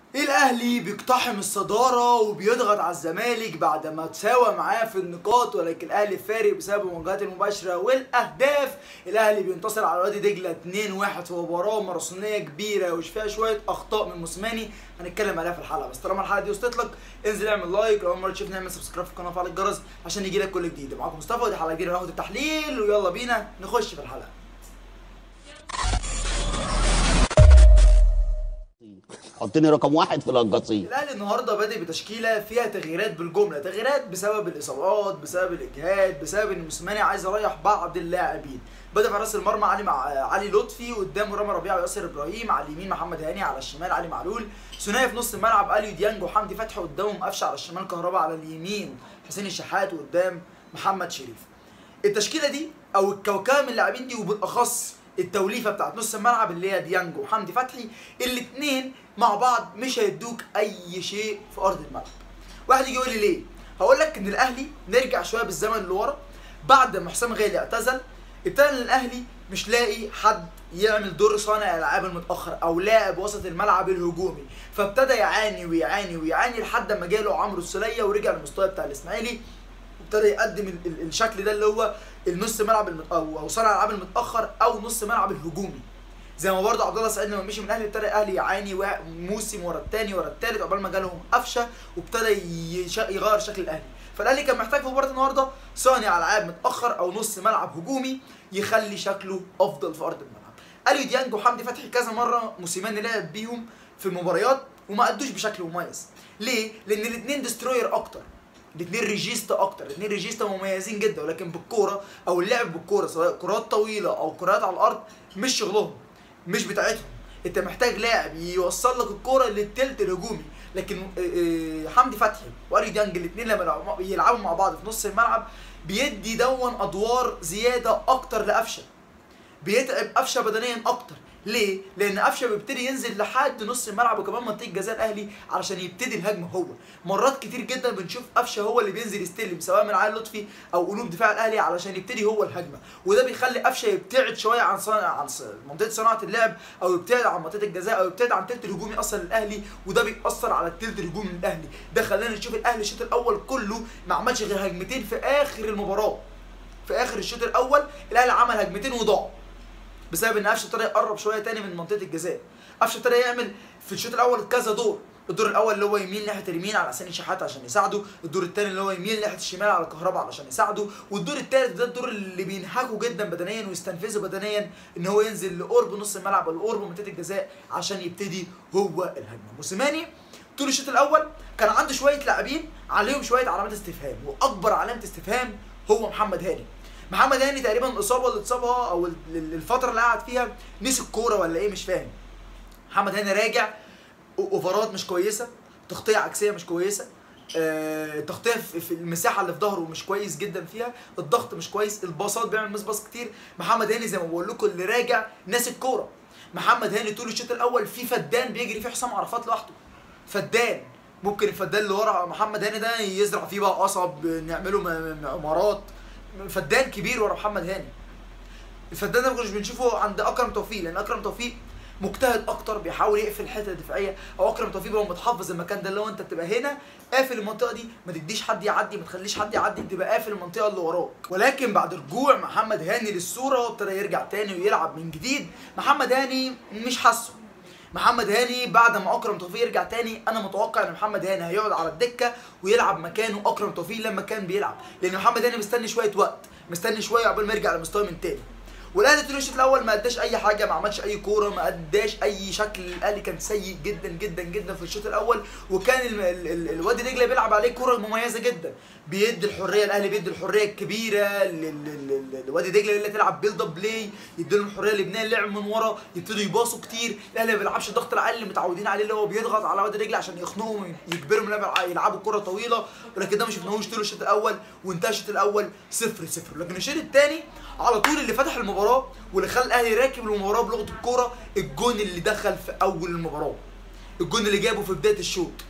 الاهلي بيقتحم الصداره وبيضغط على الزمالك بعد ما تساوى معاه في النقاط ولكن الاهلي فارق بسبب المواجهات المباشره والاهداف الاهلي بينتصر على وادي دجله 2-1 في مباراه ماراثونيه كبيره وش فيها شويه اخطاء من موسيماني هنتكلم عليها في الحلقه بس طالما الحلقه دي وصلت لك انزل اعمل لايك لو اول مره تشوفني اعمل سبسكرايب في القناه وفعل الجرس عشان يجي لك كل جديد معاكم مصطفى ودي حلقه جديده هناخد التحليل ويلا بينا نخش في الحلقه حطني رقم واحد في القصيم الاهلي النهارده بادئ بتشكيله فيها تغييرات بالجمله تغييرات بسبب الاصابات بسبب الاجهاد بسبب ان موسيماني عايز يريح بعض اللاعبين بدا في راس المرمى علي مع علي لطفي قدامه رامي ربيعه وياسر ابراهيم على اليمين محمد هاني على الشمال علي معلول ثنائي في نص الملعب اليو ديانج وحمدي فتحي قدامهم قفشه على الشمال كهربا على اليمين حسين الشحات وقدام محمد شريف التشكيله دي او الكوكبه من اللاعبين دي وبالاخص التوليفه بتاعت نص الملعب اللي هي ديانج وحمدي فتحي الاثنين مع بعض مش هيدوك اي شيء في ارض الملعب واحد يجي يقول لي ليه هقول لك ان الاهلي نرجع شويه بالزمن لورا بعد ما حسام غالي اعتزل ابتدى الاهلي مش لاقي حد يعمل دور صانع الالعاب المتاخر او لاعب وسط الملعب الهجومي فابتدى يعاني ويعاني ويعاني لحد ما جاله عمرو السوليه ورجع للمستوى بتاع الاسماعيلي ابتدى يقدم ال- ال- الشكل ده اللي هو النص ملعب المت... او أو صانع الالعاب المتاخر او نص ملعب الهجومي زي ما برضه عبد الله سعيد لما مشي من الاهلي ابتدى الاهلي يعاني وا- موسم ورا الثاني ورا الثالث عقبال ما جالهم قفشه وابتدى يش... يغير شكل الاهلي فالاهلي كان محتاج في مباراه النهارده صانع العاب متاخر او نص ملعب هجومي يخلي شكله افضل في ارض الملعب اليو ديانج وحمدي فتحي كذا مره موسيماني لعب بيهم في المباريات وما ادوش بشكل مميز ليه لان الاثنين ديستروير اكتر الاثنين ريجيستا اكتر الاثنين ريجيستا مميزين جدا ولكن بالكوره او اللعب بالكوره سواء كرات طويله او كرات على الارض مش شغلهم مش بتاعتهم انت محتاج لاعب يوصل لك الكوره للتلت الهجومي لكن آه، آه، حمدي فتحي واري ديانج الاثنين لما يلعبوا- يلعبوا مع بعض في نص الملعب بيدي دون ادوار زياده اكتر لقفشه بيتعب قفشه بدنيا اكتر ليه؟ لان قفشه بيبتدي ينزل لحد نص الملعب وكمان منطقه جزاء الاهلي علشان يبتدي الهجمه هو مرات كتير جدا بنشوف قفشه هو اللي بينزل يستلم سواء من علي لطفي او قلوب دفاع الاهلي علشان يبتدي هو الهجمه وده بيخلي قفشه يبتعد شويه عن صنع عن ص- منطقه صناعه اللعب او يبتعد عن منطقه الجزاء او يبتعد عن التلت الهجومي اصلا للاهلي وده بيأثر على التلت الهجومي للاهلي ده خلانا نشوف الاهلي الشوط الاول كله ما عملش غير هجمتين في اخر المباراه في اخر الشوط الاول الاهلي عمل هجمتين وضاع بسبب ان قفشه ابتدى يقرب شويه تاني من منطقه الجزاء قفشه ابتدى يعمل في الشوط الاول كذا دور الدور الاول اللي هو يميل ناحيه اليمين على حسين الشحات عشان يساعده الدور الثاني اللي هو يميل ناحيه الشمال على كهربا علشان يساعده والدور الثالث ده الدور اللي بينهكه جدا بدنيا ويستنفذه بدنيا ان هو ينزل لقرب نص الملعب او لقرب منطقه الجزاء عشان يبتدي هو الهجمه موسيماني طول الشوط الاول كان عنده شويه لاعبين عليهم شويه علامات استفهام واكبر علامه استفهام هو محمد هاني محمد هاني تقريبا الاصابه اللي اتصابها او ال- ال- الفتره اللي قعد فيها نسي الكوره ولا ايه مش فاهم محمد هاني راجع أو- اوفرات مش كويسه تغطيه عكسيه مش كويسه آه، تغطيه في في المساحه اللي في ظهره مش كويس جدا فيها الضغط مش كويس الباصات بيعمل مس باص كتير محمد هاني زي ما بقول لكم اللي راجع ناسي الكوره محمد هاني طول الشوط الاول في فدان بيجري فيه حسام عرفات لوحده فدان ممكن الفدان اللي ورا محمد هاني ده يزرع فيه بقى قصب نعمله م- م- عمارات فدان كبير ورا محمد هاني الفدان ده ما كناش بنشوفه عند اكرم توفيق لان اكرم توفيق مجتهد اكتر بيحاول يقفل الحته الدفاعيه او اكرم توفيق بيبقى متحفظ المكان ده اللي هو انت بتبقى هنا قافل المنطقه دي ما تديش حد يعدي ما تخليش حد يعدي تبقى قافل المنطقه اللي وراك ولكن بعد رجوع محمد هاني للصوره وابتدى يرجع تاني ويلعب من جديد محمد هاني مش حاسه محمد هاني بعد ما اكرم توفيق يرجع تاني انا متوقع ان محمد هاني هيقعد على الدكه ويلعب مكانه اكرم توفيق لما كان بيلعب لان محمد هاني مستني شويه وقت مستني شويه عقبال ما يرجع لمستواه من تاني والاهلي طول الشوط الاول ما اداش اي حاجه ما عملش اي كوره ما اداش اي شكل الاهلي كان سيء جدا جدا جدا في الشوط الاول وكان ال- ال- ال- الوادي دجله بيلعب عليه كوره مميزه جدا بيدي الحريه الاهلي بيدي الحريه الكبيره لل- لل- لل- لوادي دجله اللي تلعب بيلد اب بلاي يدي لهم الحريه لبناء اللعب من ورا يبتدوا يباصوا كتير الاهلي ما بيلعبش الضغط العالي اللي متعودين عليه اللي هو بيضغط على وادي دجله عشان يخنقهم يجبرهم يلعبوا- يلعبوا كره طويله ولكن ده ما شفناهوش طول الشوط الاول وانتهى الشوط الاول صفر صفر لكن الشوط الثاني على طول اللي فتح المباراه واللي خلى الاهلي راكب المباراه بلغه الكوره الجون اللي دخل في اول المباراه الجون اللي جابه في بدايه الشوط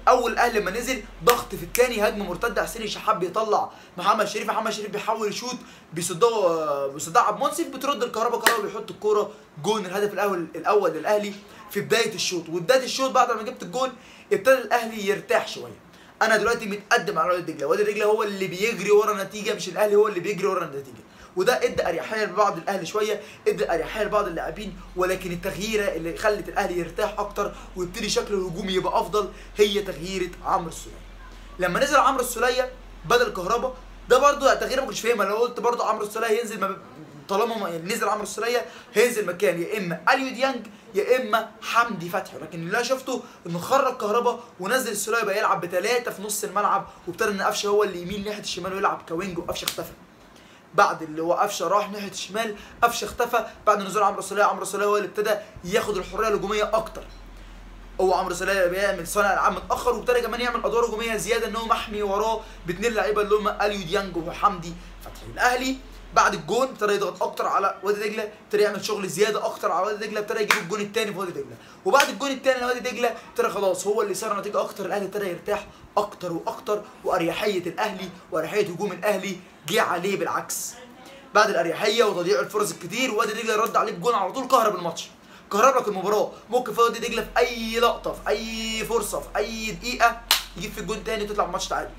اول الاهلي لما نزل ضغط في الثاني هجمه مرتده حسين الشحات بيطلع محمد شريف محمد شريف بيحاول يشوط بيصدها بيصدها عبد المنصف بترد الكهرباء كهرباء بيحط الكوره جون الهدف الاول الاول للاهلي في بدايه الشوط وبدايه الشوط بعد ما جبت الجون ابتدى الاهلي يرتاح شويه انا دلوقتي متقدم على وادي دجله وادي دجله هو اللي بيجري ورا النتيجه مش الاهلي هو اللي بيجري ورا النتيجه وده ادى اريحيه لبعض الاهلي شويه ادى اريحيه لبعض اللاعبين ولكن التغييره اللي خلت الاهلي يرتاح اكتر ويبتدي شكله الهجومي يبقى افضل هي تغييره عمرو السوليه لما نزل عمرو السوليه بدل كهربا ده برضو تغيير ما كنتش فاهمها لو قلت برضو عمرو السوليه هينزل ما طالما ما يعني نزل عمرو السوليه هينزل مكان يا اما اليو ديانج يا اما حمدي فتحي لكن اللي انا شفته انه خرج كهربا ونزل السوليه بقى يلعب بثلاثه في نص الملعب وابتدى ان قفشه هو اللي يميل ناحيه الشمال ويلعب كوينج وقفشه اختفى بعد اللي هو قفشه راح ناحيه الشمال قفشه اختفى بعد نزول عمرو السوليه عمرو السوليه هو اللي ابتدى ياخد الحريه الهجوميه اكتر هو عمرو السوليه بيعمل صانع العاب متاخر وابتدى كمان يعمل ادوار هجوميه زياده ان هو محمي وراه باثنين لعيبه اللي هم اليو ديانج وحمدي فتحي الاهلي بعد الجون ابتدى يضغط اكتر على وادي دجله ابتدى يعمل شغل زياده اكتر على وادي دجله ابتدى يجيب الجون الثاني في وادي دجله وبعد الجون الثاني لوادي دجله ابتدى خلاص هو اللي صار نتيجه اكتر الاهلي ابتدى يرتاح اكتر واكتر واريحيه الاهلي واريحيه هجوم الاهلي جه عليه بالعكس بعد الاريحيه وتضييع الفرص الكتير وادي دجله رد عليه بجون على طول كهرب الماتش كهرب لك المباراه ممكن في وادي دجله في اي لقطه في اي فرصه في اي دقيقه يجيب في الجون تاني وتطلع الماتش تعادل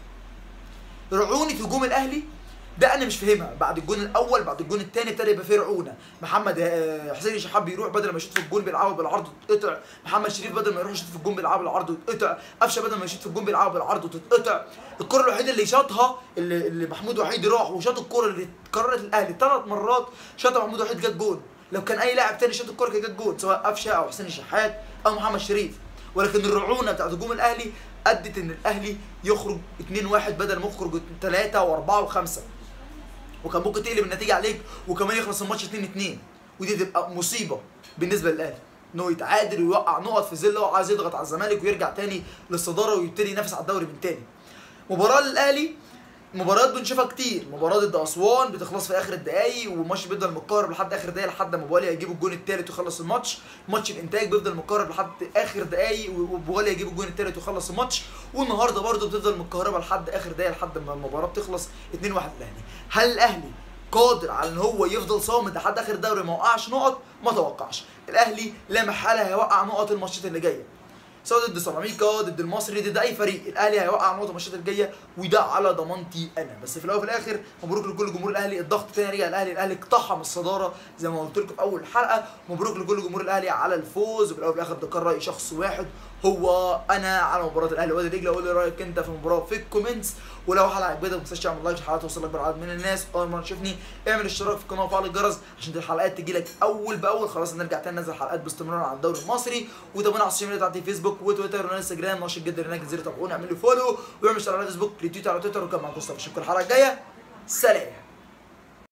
رعونه هجوم الاهلي ده انا مش فاهمها بعد الجون الاول بعد الجون الثاني ابتدى يبقى فيه رعونه محمد آه، حسين الشحات بيروح بدل ما يشوط في الجون بيلعبه بالعرض وتتقطع محمد شريف بدل ما يروح يشوط في الجون بيلعبه بالعرض وتتقطع قفشه بدل ما يشوط في الجون بيلعبه بالعرض وتتقطع الكره الوحيده اللي شاطها اللي, اللي محمود وحيد راح وشاط الكره اللي اتكررت الاهلي ثلاث مرات شاطها محمود وحيد جت جون لو كان اي لاعب تاني شاط الكره كانت جت جون سواء قفشه او حسين الشحات او محمد شريف ولكن الرعونه بتاعت هجوم الاهلي ادت ان الاهلي يخرج 2-1 بدل ما يخرج 3 و4 و5 وكان ممكن تقلب النتيجه عليك وكمان يخلص الماتش 2 2 ودي تبقى مصيبه بالنسبه للاهلي ان هو يتعادل ويوقع نقط في ظل هو عايز يضغط على الزمالك ويرجع تاني للصداره ويبتدي ينافس على الدوري من تاني مباراه للاهلي مباريات بنشوفها كتير مباراه ضد اسوان بتخلص في اخر الدقايق والماتش بيفضل متكهرب لحد اخر دقايق لحد ما بواليا يجيب الجون الثالث ويخلص الماتش ماتش الانتاج بيفضل متكهرب لحد اخر دقايق وبواليا يجيب الجون الثالث ويخلص الماتش والنهارده برده بتفضل متكهربه لحد اخر دقايق لحد ما المباراه بتخلص 2-1 الاهلي هل الاهلي قادر على ان هو يفضل صامد لحد اخر الدوري ما وقعش نقط ما توقعش الاهلي لا محاله هيوقع نقط الماتشات اللي جايه سواء ضد سيراميكا ضد المصري ضد اي فريق الاهلي هيوقع نقط الماتشات الجايه وده على ضمانتي انا بس في الاول وفي الاخر مبروك لكل جمهور الاهلي الضغط تاني رجع الاهلي الاهلي اقتحم الصداره زي ما قلت لكم في اول حلقه مبروك لكل جمهور الاهلي على الفوز وفي الاول وفي الاخر ده كان راي شخص واحد هو انا على مباراه الاهلي وادي دجله قول لي رايك انت في المباراه في الكومنتس ولو حلقه عجبتك ما تنساش تعمل لايك الحلقه توصل لك بالعدد من الناس اول ما تشوفني اعمل اشتراك في القناه وفعل الجرس عشان الحلقات تجي لك اول باول خلاص نرجع تاني ننزل حلقات باستمرار عن الدوري المصري وتابعونا على السوشيال ميديا بتاعتي فيسبوك وتويتر وانستجرام ناشط جدا هناك انزلوا تابعوني اعملوا فولو واعملوا اشتراك على فيسبوك ريتويت على تويتر وكمان معاكم مصطفى اشوفكم الحلقه الجايه سلام